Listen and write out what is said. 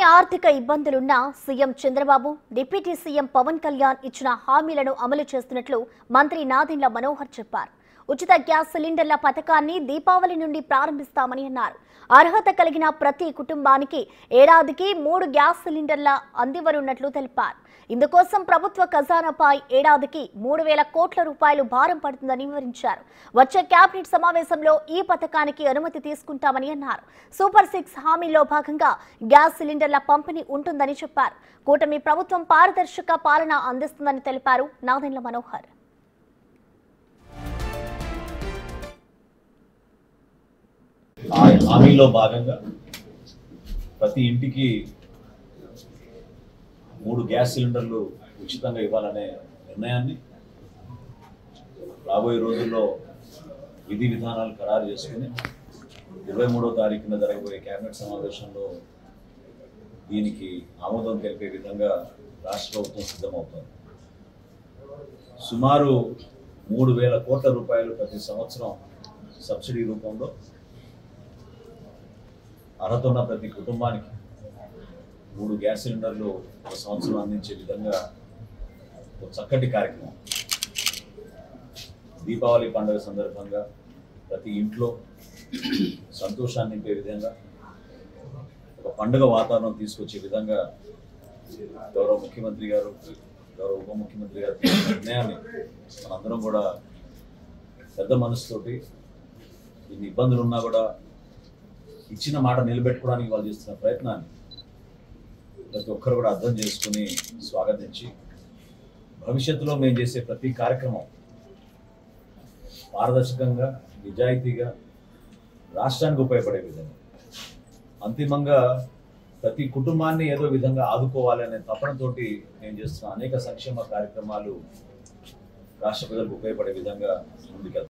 ఆర్థిక ఇబ్బందులున్నా CM Chandrababu deputy CM Pawan Kalyan ఇచ్చిన హామీలను అమలు చేస్తున్నట్లు మంత్రి నాదెండ్ల మనోహర్ చెప్పారు ఉచిత గ్యాస్ సిలిండర్ల పథకాన్ని దీపావళి నుండి ప్రారంభిస్తామని అన్నారు అర్హత కలిగిన ప్రతి కుటుంబానికి ఏడాదికి మూడు గ్యాస్ సిలిండర్ల అందివనున్నట్లు తెలిపారు ఇందుకోసం ప్రభుత్వ ఖజానాపై ఏడాదికి మూడు వేల కోట్ల రూపాయలు భారం పడుతుందని వివరించారు వచ్చే కేబినెట్ సమావేశంలో ఈ పథకానికి అనుమతి తీసుకుంటామని అన్నారు సూపర్ సిక్స్ హామీలో భాగంగా గ్యాస్ సిలిండర్ల పంపిణీ ఉంటుందని చెప్పారు కూటమి ప్రభుత్వం పారదర్శక పాలన అందిస్తుందని తెలిపారు నాదెండ్ల మనోహర్ ఆ హామీలో భాగంగా ప్రతి ఇంటికి మూడు గ్యాస్ సిలిండర్లు ఉచితంగా ఇవ్వాలనే నిర్ణయాన్ని రాబోయే రోజుల్లో విధి విధానాలు ఖరారు చేసుకుని ఇరవై మూడో తారీఖున జరగబోయే కేబినెట్ సమావేశంలో దీనికి ఆమోదం తెలిపే విధంగా రాష్ట్ర ప్రభుత్వం సిద్ధమవుతోంది సుమారు మూడు వేల కోట్ల రూపాయలు ప్రతి సంవత్సరం సబ్సిడీ రూపంలో అర్హత ఉన్న ప్రతి కుటుంబానికి మూడు గ్యాస్ సిలిండర్లు ఒక సంవత్సరం అందించే విధంగా ఒక చక్కటి కార్యక్రమం దీపావళి పండుగ సందర్భంగా ప్రతి ఇంట్లో సంతోషాన్ని నింపే విధంగా ఒక పండుగ వాతావరణం తీసుకొచ్చే విధంగా గౌరవ ముఖ్యమంత్రి గారు గౌరవ ఉప ముఖ్యమంత్రి గారు తీసుకున్న నిర్ణయాన్ని మనందరం కూడా పెద్ద మనసుతోటి ఇన్ని ఇబ్బందులు ఉన్నా కూడా ఇచ్చిన మాట నిలబెట్టుకోవడానికి వాళ్ళు చేస్తున్న ప్రయత్నాన్ని ప్రతి ఒక్కరు కూడా అర్థం చేసుకుని స్వాగతించి భవిష్యత్తులో మేము చేసే ప్రతి కార్యక్రమం పారదర్శకంగా నిజాయితీగా రాష్ట్రానికి ఉపయోగపడే విధంగా అంతిమంగా ప్రతి కుటుంబాన్ని ఏదో విధంగా ఆదుకోవాలి అనే తపనతోటి నేను చేస్తున్న అనేక సంక్షేమ కార్యక్రమాలు రాష్ట్ర ప్రజలకు ఉపయోగపడే విధంగా ముందుకెళ్తాం